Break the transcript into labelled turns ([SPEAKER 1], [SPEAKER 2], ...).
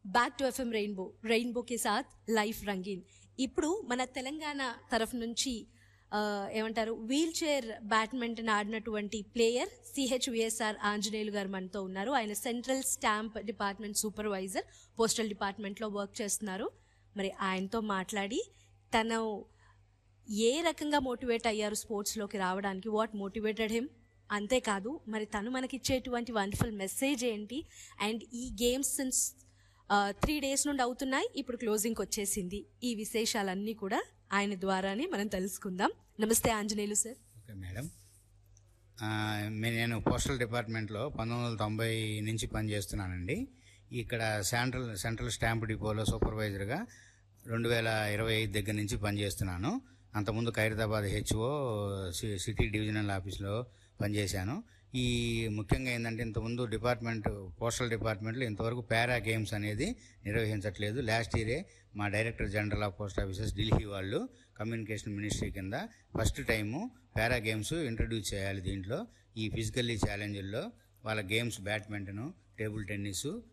[SPEAKER 1] back to FM rainbow rainbow కే సాత్ life రంగీన్ ఇప్పుడు మన తెలంగాణ తరఫు నుంచి ఆ, ఏమంటారు వీల్ చైర్ బ్యాడ్మింటన్ ఆడినటువంటి ప్లేయర్ సిహెచ్విఎస్ఆర్ ఆంజనేయులు గారు మనతో ఉన్నారు ఆయన central stamp department supervisor postal డిపార్ట్మెంట్లో వర్క్ చేస్తున్నారు మరి ఆయనతో మాట్లాడి తను ఏ రకంగా మోటివేట్ అయ్యారు స్పోర్ట్స్లోకి రావడానికి వాట్ మోటివేటెడ్ హిమ్ అంతేకాదు మరి తను మనకిచ్చేటువంటి వండర్ఫుల్ మెసేజ్ ఏంటి అండ్ ఈ గేమ్స్ సిన్స్ త్రీ డేస్ నుండి అవుతున్నాయి ఇప్పుడు క్లోజింగ్కి వచ్చేసింది ఈ విశేషాలన్నీ కూడా ఆయన ద్వారానే మనం తెలుసుకుందాం నమస్తే ఆంజనేయులు సార్
[SPEAKER 2] ఓకే మేడం ఆ, మే- నేను పోస్టల్ డిపార్ట్మెంట్లో పంతొమ్మిది వందల తొంభై నుంచి పనిచేస్తున్నానండి ఇక్కడ సెంట్రల్ సెంట్రల్ స్టాంప్ డిపోలో సూపర్వైజర్గా రెండు వేల ఇరవై ఐదు దగ్గర నుంచి పనిచేస్తున్నాను అంతకుముందు ఖైరతాబాద్ హెచ్ఓ సి- సిటీ డివిజనల్ ఆఫీస్లో పనిచేశాను ఈ ముఖ్యంగా ఏంటంటే ఇంతకుముందు డిపార్ట్మెంట్ పోస్టల్ డిపార్ట్మెంట్లో ఇంతవరకు పారా గేమ్స్ అనేది నిర్వహించట్లేదు లాస్ట్ ఇయరే మా director general of post offices Delhi వాళ్ళు కమ్యూనికేషన్ మినిస్ట్రీ కింద first time para games introduce చేయాలి దీంట్లో ఈ ఫిజికల్లీ ఛాలెంజ్ల్లో వాళ్ళ గేమ్స్ బ్యాడ్మింటన్ టేబుల్ టెన్నిస్